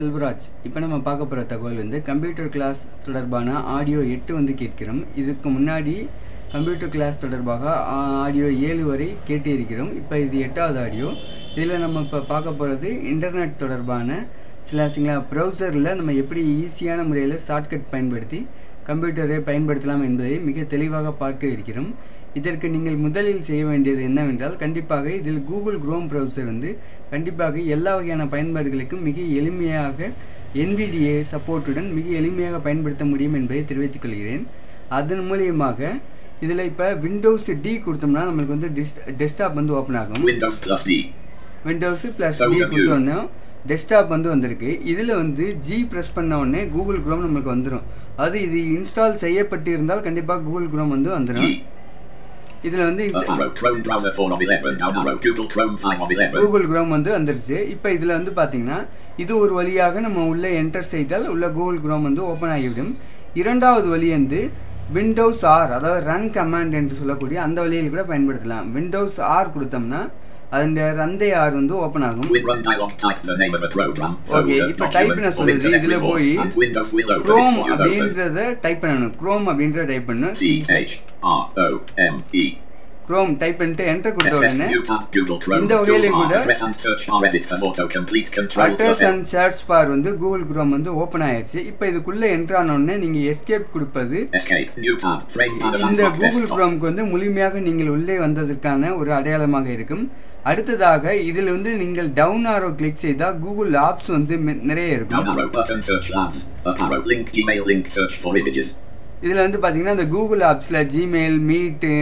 செல்வராஜ் இப்போ நம்ம பார்க்க போகிற தகவல் வந்து கம்ப்யூட்டர் கிளாஸ் தொடர்பான ஆடியோ எட்டு வந்து கேட்கிறோம் இதுக்கு முன்னாடி கம்ப்யூட்டர் கிளாஸ் தொடர்பாக ஆடியோ ஏழு வரை கேட்டு இருக்கிறோம் இப்போ இது எட்டாவது ஆடியோ இதில் நம்ம இப்போ பார்க்க போகிறது இன்டர்நெட் தொடர்பான சில சில ப்ரௌசரில் நம்ம எப்படி ஈஸியான முறையில் ஷார்ட்கட் பயன்படுத்தி கம்ப்யூட்டரை பயன்படுத்தலாம் என்பதை மிக தெளிவாக பார்க்க இருக்கிறோம் இதற்கு நீங்கள் முதலில் செய்ய வேண்டியது என்னவென்றால் கண்டிப்பாக இதில் கூகுள் குரோம் ப்ரௌசர் வந்து கண்டிப்பாக எல்லா வகையான பயன்பாடுகளுக்கும் மிக எளிமையாக NVDA சப்போர்ட்டுடன் மிக எளிமையாக பயன்படுத்த முடியும் என்பதை தெரிவித்துக் கொள்கிறேன் அதன் மூலியமாக இதில் இப்போ விண்டோஸ் டி கொடுத்தோம்னா நம்மளுக்கு வந்து டிஸ்ட் டெஸ்க்டாப் வந்து ஓப்பன் ஆகும் Windows plus D. Windows plus South D of you. கொடுத்தோன்னே டெஸ்க்டாப் வந்து வந்திருக்கு இதில் வந்து ஜி ப்ரெஸ் பண்ண உடனே கூகுள் குரோம் நம்மளுக்கு வந்துடும் அது இது இன்ஸ்டால் செய்யப்பட்டு இருந்தால் கண்டிப்பாக கூகுள் குரோம் வந்து வந்துடும் G. இதில் வந்து Up arrow. Chrome browser 4 of 11. Down arrow. Google Chrome 5 of 11. Google Chrome வந்து வந்துருச்சு இப்போ இதில் வந்து பார்த்தீங்கன்னா இது ஒரு வழியாக நம்ம உள்ளே என்டர் செய்தால் உள்ள கூகுள் குரோம் வந்து ஓப்பன் ஆகிவிடும் இரண்டாவது வழி வந்து விண்டோஸ் ஆர் அதாவது ரன் கமாண்ட் என்று சொல்லக்கூடிய அந்த வழியில் கூட பயன்படுத்தலாம் விண்டோஸ் ஆர் கொடுத்தோம்னா அந்த ரந்தை ஆர் வந்து ஓப்பன் ஆகும் With run dialog, type the name of a program, Okay, folder, இப்போ type document, பண்ண or சொல்லுது. internet இதுல resource, போய் and Windows will open it Chrome for you to open. அப்படின்றத டைப் பண்ணணும் குரோம் அப்படின்றத டைப் பண்ணணும் C H R O M E. Chrome type பண்ணிட்டு என்டர் கொடுத்த SS உடனே new tab Google Chrome. இந்த வகையில Toolbar, கூட address and search bar edit as autocomplete control address plus and search bar வந்து கூகுள் குரோம் வந்து open ஆயிருச்சு இப்போ இதுக்குள்ள என்டர் ஆன உடனே நீங்க எஸ்கேப் கொடுப்பது Escape. New tab. Frame panel and இந்த top கூகுள் desktop. குரோம்க்கு வந்து முழுமையாக நீங்கள் உள்ளே வந்ததற்கான ஒரு அடையாளமாக இருக்கும் அடுத்ததாக இதில் வந்து நீங்கள் டவுன் ஆரோ கிளிக் செய்தால் கூகுள் ஆப்ஸ் வந்து மெ- நிறைய Down இருக்கும் arrow button search labs. Up arrow link Gmail link search for images. இதில் வந்து பார்த்தீங்கன்னா இந்த கூகுள் ஆப்ஸில் ஜிமெயில் மீட்டு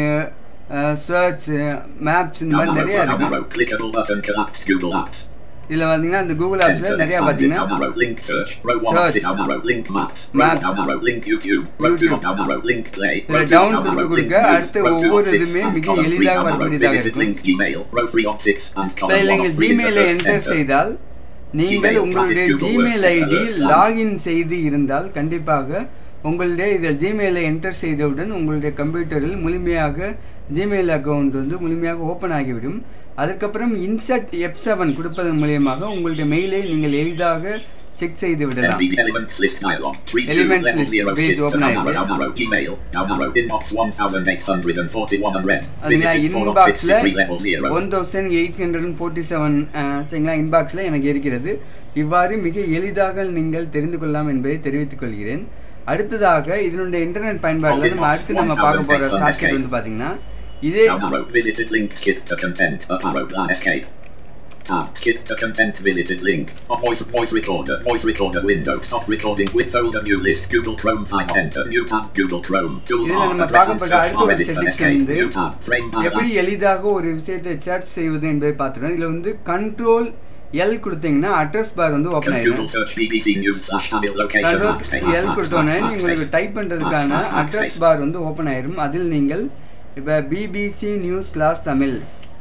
சர்ச் மேப்ஸ் இந்த Down மாதிரி arrow, நிறைய down இருக்கு arrow, clickable button collapsed Google Apps. இதில் பார்த்தீங்கன்னா இந்த கூகுள் Enter ஆப்ஸில் நிறைய expanded பார்த்தீங்கன்னா down arrow link search. Row one Search. opposite down arrow link maps. Row Maps. down arrow link YouTube. Row two YouTube. down arrow link play. இதுல Row two down down கொடுக்க arrow link கொடுக்க news. அடுத்து Row two ஒவ்வொரு of six இதுமே and மிக column three எளிதாக down arrow வரக்கூடியதாக visited இருக்கும். link Gmail. Row three of six and இப்போ column one நீங்கள் of three in the ஜிமெயிலை first என்டர் center. செய்தால் நீங்கள் Gmail, உங்களுடைய traffic, Google Gmail website, ID alerts, and- login செய்து இருந்தால் கண்டிப்பாக உங்களுடைய இதில் ஜிமெயிலை என்டர் செய்தவுடன் உங்களுடைய கம்ப்யூட்டரில் முழுமையாக ஜிமெயில் அக்கவுண்ட் வந்து முழுமையாக ஓப்பன் ஆகிவிடும் அதுக்கப்புறம் இன்சர்ட் எஃப் செவன் கொடுப்பதன் மூலியமாக உங்களுடைய மெயிலை நீங்கள் எளிதாக செக் செய்து விடலாம் MVD elements list dialog. Tree view, Elements level list zero page skip to open down arrow, ஆயிடுச்சு. down arrow, Gmail, down arrow, inbox 1841 and red. அதுங்களா Visited 4 of இன்பாக்ஸில் 63 level zero. One thousand eight hundred and forty seven சரிங்களா இன்பாக்ஸில் எனக்கு இருக்கிறது இவ்வாறு மிக எளிதாக நீங்கள் தெரிந்து கொள்ளலாம் என்பதை தெரிவித்துக் கொள்கிறேன் அடுத்ததாக இதனுடைய இன்டர்நெட் பயன்பாடில் நம்ம அடுத்து நம்ம பார்க்க போகிற ஷார்ட்கட் வந்து பார்த்தீங்கன்னா இதே Down arrow, visited link, skip to content, up arrow, plan escape. Tab, skip to content, visited link. A voice, voice recorder, voice recorder window, stop recording with folder view list, Google Chrome 5, enter, new tab, Google Chrome, இதில் toolbar, நம்ம address and பார்க்கப்பட்ட search அடுத்த bar, ஒரு edit and settings escape, வந்து new tab, frame panel, எப்படி எளிதாக ஒரு விஷயத்தை சர்ச் செய்வது என்பதை பார்த்துட்டோம் இதில் வந்து கண்ட்ரோல் எல் கொடுத்தீங்கன்னா அட்ரஸ் பார் வந்து ஓப்பன் Can ஆயிடும் Google search BBC News slash Tamil location control maps, space, L maps, கொடுத்தோன்னே maps, maps, உங்களுக்கு space. டைப் பண்ணுறதுக்கான Maps, maps, address space. Bar வந்து ஓப்பன் ஆயிரும் அதில் நீங்கள் இப்போ BBC news slash Tamil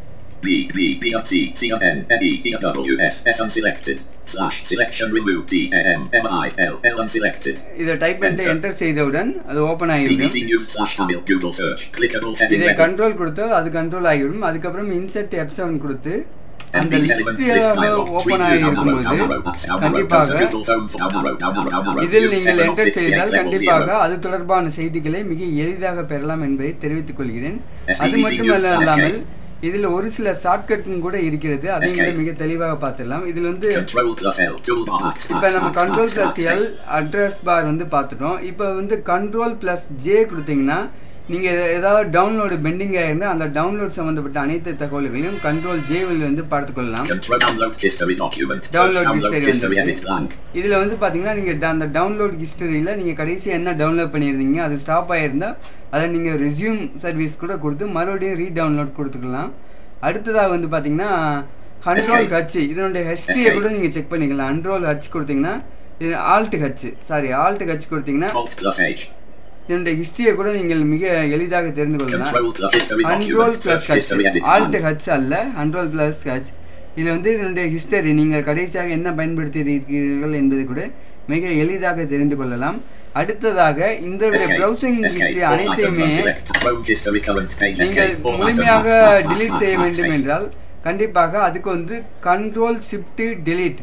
B B B C C N N E E W S S unselected slash selection remove T M M I L L unselected இதை type பண்ணிட்டு Enter. Enter செய்தவுடன் அது open ஆகிவிடும் BBC News slash Tamil Google search clickable heading இதை level control கொடுத்தால் அது control ஆகிவிடும் அதுக்கப்புறம் இன்செர்ட் எஃப் செவன் கொடுத்து அந்த MV elements list லிஸ்டியாக dialog open preview down arrow ஆகியிருக்கும்போது down arrow apps down arrow go to கண்டிப்பாக Google Home for down arrow down arrow down arrow இதில் News நீங்கள் 7 of என்டர் 68 செய்தால் level கண்டிப்பாக 0 அது தொடர்பான செய்திகளை மிக எளிதாக பெறலாம் என்பதை தெரிவித்துக் கொள்கிறேன் SBBC அது மட்டுமல்ல News அல்லாமல் இதில் ஒரு சில ஷார்ட்கட்டும் கூட இருக்கிறது அதையும் கூட Escape. மிக தெளிவாக பார்த்துடலாம் இதில் வந்து Control plus L toolbar apps இப்போ apps நம்ம apps control apps plus apps L space. Address bar வந்து பார்த்துட்டோம் இப்போ வந்து கண்ட்ரோல் ப்ளஸ் ஜே கொடுத்தீங்கன்னா நீங்கள் ஏதாவது டவுன்லோடு பெண்டிங் ஆயிருந்தால் அந்த டவுன்லோட் சம்மந்தப்பட்ட அனைத்து தகவல்களையும் கண்ட்ரோல் ஜேவில் வந்து பார்த்துக்கொள்ளலாம் Control download history document search Download download history history வந்துருச்சு. edit blank இதில் வந்து பார்த்தீங்கன்னா நீங்கள் அந்த டவுன்லோட் ஹிஸ்டரியில் நீங்கள் கடைசியாக என்ன டவுன்லோட் பண்ணியிருந்தீங்க அது ஸ்டாப் ஆகிருந்தால் அதை நீங்கள் ரெஸ்யூம் சர்வீஸ் கூட கொடுத்து மறுபடியும் ரீடவுன்லோட் கொடுத்துக்கலாம் அடுத்ததாக வந்து பார்த்தீங்கன்னா கண்ட்ரோல் Escape. ஹச் இதனுடைய ஹிஸ்ட்ரியை Escape. கூட நீங்கள் செக் பண்ணிக்கலாம் கண்ட்ரோல் ஹச் கொடுத்தீங்கன்னா இது alt H sorry alt H கொடுத்தீங்கன்னா Alt plus H இதனுடைய ஹிஸ்டரியை கூட நீங்கள் மிக எளிதாக தெரிந்து கொள்ளலாம் Control plus history control document plus search H history edit alt blank H அல்ல கண்ட்ரோல் ப்ளஸ் ஹச் இதில் வந்து இதனுடைய ஹிஸ்டரி நீங்கள் கடைசியாக என்ன பயன்படுத்தி இருக்கிறீர்கள் என்பது கூட மிக எளிதாக தெரிந்து கொள்ளலாம் அடுத்ததாக இந்த Escape. Browsing Escape. History All items அனைத்தையுமே unselect. Chrome history current page நீங்கள் escape. All items முழுமையாக maps, maps, delete maps, செய்ய maps, வேண்டும் space. என்றால் கண்டிப்பாக அதுக்கு வந்து கண்ட்ரோல் ஷிஃப்ட் delete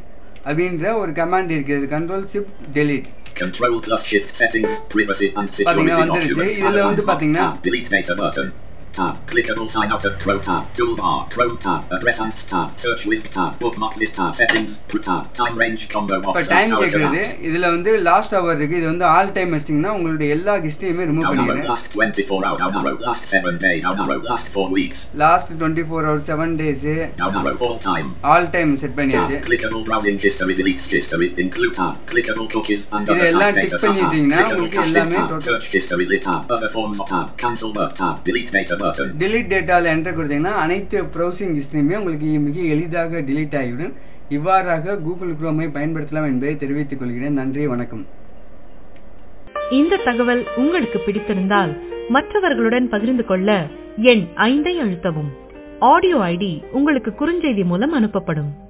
அப்படின்ற ஒரு கமாண்ட் இருக்கிறது control shift delete Control plus shift settings, privacy and security பாத்தீங்கன்னா வந்துருச்சு. documents. இதுல Tab வந்து one, பாத்தீங்கன்னா- tab, delete data button. Tab, clickable sign out of Chrome tab, toolbar, Chrome tab, address and tab, search with tab, bookmark list tab, settings, pro tab, time range combo இப்போ box, time and tower கேட்குறது command. இதில் வந்து last hour இருக்குது இது வந்து all time வச்சிட்டிங்கன்னா உங்களுடைய எல்லா ஹிஸ்ட்ரியுமே ரிமூவ் Down arrow பண்ணிடுறேன் last 24 hour, down arrow last 7 day, down arrow last 4 weeks, last twenty four hour seven days down arrow all time. All time set பண்ணியாச்சு Tab, clickable browsing history, deletes history, include tab, clickable cookies and இது other எல்லாம் site tick data tab, பண்ணிட்டீங்கன்னா clickable உங்களுக்கு cached எல்லாமே tab, total- search history, lit tab, other forms of tab, cancel work tab, delete data button. delete டேட்டாவில் enter கொடுத்தீங்கன்னா அனைத்து browsing ஹிஸ்ட்ரியுமே உங்களுக்கு மிக எளிதாக delete ஆகிவிடும் இவ்வாறாக கூகுள் குரோமை பயன்படுத்தலாம் என்பதை தெரிவித்துக் கொள்கிறேன் நன்றி வணக்கம் இந்த தகவல் உங்களுக்கு பிடித்திருந்தால் மற்றவர்களுடன் பகிர்ந்து கொள்ள எண் ஐந்தை அழுத்தவும் ஆடியோ ஐடி உங்களுக்கு குறுஞ்செய்தி மூலம் அனுப்பப்படும்